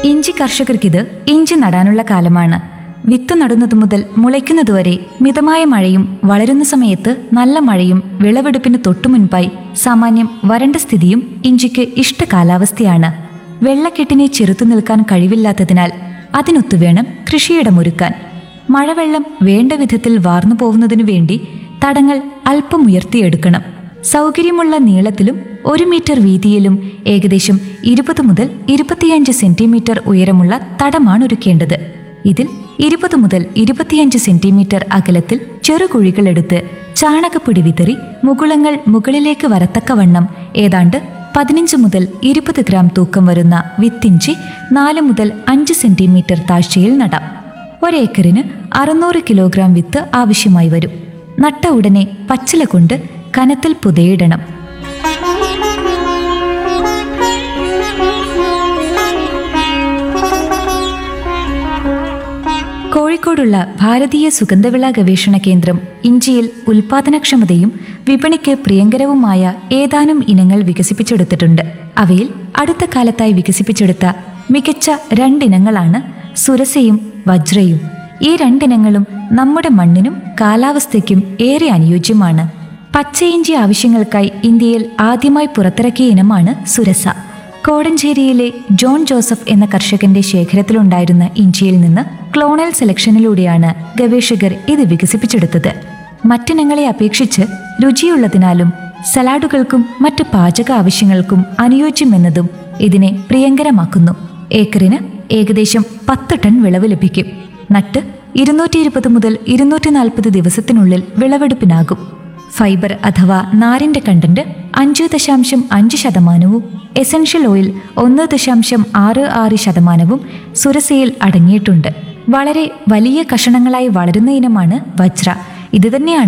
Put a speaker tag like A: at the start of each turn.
A: ഇഞ്ചി കർഷകർക്കിത് ഇഞ്ചി നടാനുള്ള കാലമാണ് വിത്ത് നടുന്നത് മുതൽ മുളയ്ക്കുന്നതുവരെ മിതമായ മഴയും വളരുന്ന സമയത്ത് നല്ല മഴയും വിളവെടുപ്പിന് തൊട്ടുമുൻപായി സാമാന്യം വരണ്ട സ്ഥിതിയും ഇഞ്ചിക്ക് ഇഷ്ട കാലാവസ്ഥയാണ് വെള്ളക്കെട്ടിനെ ചെറുത്തു നിൽക്കാൻ കഴിവില്ലാത്തതിനാൽ അതിനൊത്തു വേണം കൃഷിയിടമൊരുക്കാൻ മഴവെള്ളം വേണ്ട വിധത്തിൽ വാർന്നു പോകുന്നതിനു വേണ്ടി തടങ്ങൾ അല്പം ഉയർത്തിയെടുക്കണം സൗകര്യമുള്ള നീളത്തിലും ഒരു മീറ്റർ വീതിയിലും ഏകദേശം ഇരുപത് മുതൽ ഇരുപത്തിയഞ്ച് സെന്റിമീറ്റർ ഉയരമുള്ള തടമാണ് ഒരുക്കേണ്ടത് ഇതിൽ ഇരുപത് മുതൽ ഇരുപത്തിയഞ്ച് സെന്റിമീറ്റർ അകലത്തിൽ ചെറുകുഴികളെടുത്ത് ചാണകപ്പൊടി വിതറി മുകുളങ്ങൾ മുകളിലേക്ക് വരത്തക്കവണ്ണം ഏതാണ്ട് പതിനഞ്ച് മുതൽ ഇരുപത് ഗ്രാം തൂക്കം വരുന്ന വിത്തിഞ്ചി നാല് മുതൽ അഞ്ച് സെന്റിമീറ്റർ താഴ്ചയിൽ നടാം ഒരേക്കറിന് അറുന്നൂറ് കിലോഗ്രാം വിത്ത് ആവശ്യമായി വരും നട്ട ഉടനെ പച്ചില കൊണ്ട് കനത്തിൽ പുതയിടണം കോഴിക്കോടുള്ള ഭാരതീയ സുഗന്ധവിള ഗവേഷണ കേന്ദ്രം ഇഞ്ചിയിൽ ഉൽപാദനക്ഷമതയും വിപണിക്ക് പ്രിയങ്കരവുമായ ഏതാനും ഇനങ്ങൾ വികസിപ്പിച്ചെടുത്തിട്ടുണ്ട് അവയിൽ അടുത്ത കാലത്തായി വികസിപ്പിച്ചെടുത്ത മികച്ച രണ്ടിനങ്ങളാണ് സുരസയും വജ്രയും ഈ രണ്ടിനങ്ങളും നമ്മുടെ മണ്ണിനും കാലാവസ്ഥയ്ക്കും ഏറെ അനുയോജ്യമാണ് പച്ചയിഞ്ചി ആവശ്യങ്ങൾക്കായി ഇന്ത്യയിൽ ആദ്യമായി പുറത്തിറക്കിയ ഇനമാണ് സുരസ കോടഞ്ചേരിയിലെ ജോൺ ജോസഫ് എന്ന കർഷകന്റെ ശേഖരത്തിലുണ്ടായിരുന്ന ഇഞ്ചിയിൽ നിന്ന് ക്ലോണൽ സെലക്ഷനിലൂടെയാണ് ഗവേഷകർ ഇത് വികസിപ്പിച്ചെടുത്തത് മറ്റിനങ്ങളെ അപേക്ഷിച്ച് രുചിയുള്ളതിനാലും സലാഡുകൾക്കും മറ്റ് പാചക ആവശ്യങ്ങൾക്കും അനുയോജ്യമെന്നതും ഇതിനെ പ്രിയങ്കരമാക്കുന്നു ഏക്കറിന് ഏകദേശം പത്ത് ടൺ വിളവ് ലഭിക്കും നട്ട് ഇരുന്നൂറ്റി ഇരുപത് മുതൽ ഇരുന്നൂറ്റി നാൽപ്പത് ദിവസത്തിനുള്ളിൽ വിളവെടുപ്പിനാകും ഫൈബർ അഥവാ നാരിന്റെ കണ്ടന്റ് അഞ്ച് ദശാംശം അഞ്ച് ശതമാനവും എസൻഷ്യൽ ഓയിൽ ഒന്ന് ദശാംശം ആറ് ആറ് ശതമാനവും സുരസയിൽ അടങ്ങിയിട്ടുണ്ട് വളരെ വലിയ കഷണങ്ങളായി വളരുന്ന ഇനമാണ് വജ്ര ഇത് തന്നെയാണ്